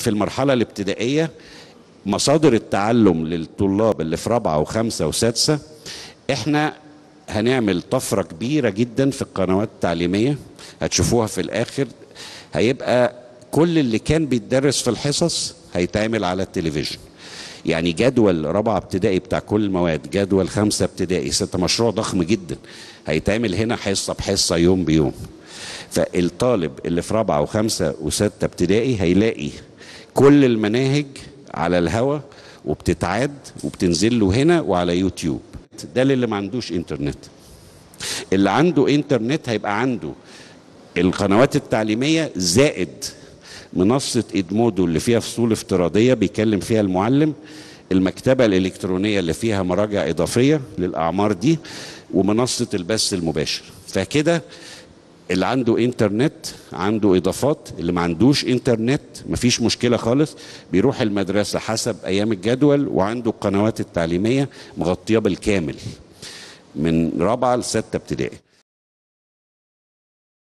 في المرحله الابتدائيه مصادر التعلم للطلاب اللي في رابعه وخمسه وسادسه احنا هنعمل طفره كبيره جدا في القنوات التعليميه هتشوفوها في الاخر هيبقى كل اللي كان بيتدرس في الحصص هيتعمل على التلفزيون يعني جدول رابعه ابتدائي بتاع كل المواد جدول خمسه ابتدائي ستة مشروع ضخم جدا هيتعمل هنا حصه بحصه يوم بيوم فالطالب اللي في رابعه وخمسه وسته ابتدائي هيلاقي كل المناهج على الهوا وبتتعاد وبتنزل له هنا وعلى يوتيوب ده اللي ما عندوش انترنت اللي عنده انترنت هيبقى عنده القنوات التعليميه زائد منصه ادمودو اللي فيها فصول افتراضيه بيكلم فيها المعلم المكتبه الالكترونيه اللي فيها مراجع اضافيه للاعمار دي ومنصه البث المباشر فكده اللي عنده انترنت عنده اضافات اللي ما عندوش انترنت مفيش مشكله خالص بيروح المدرسه حسب ايام الجدول وعنده القنوات التعليميه مغطيه بالكامل من رابعه لسته ابتدائي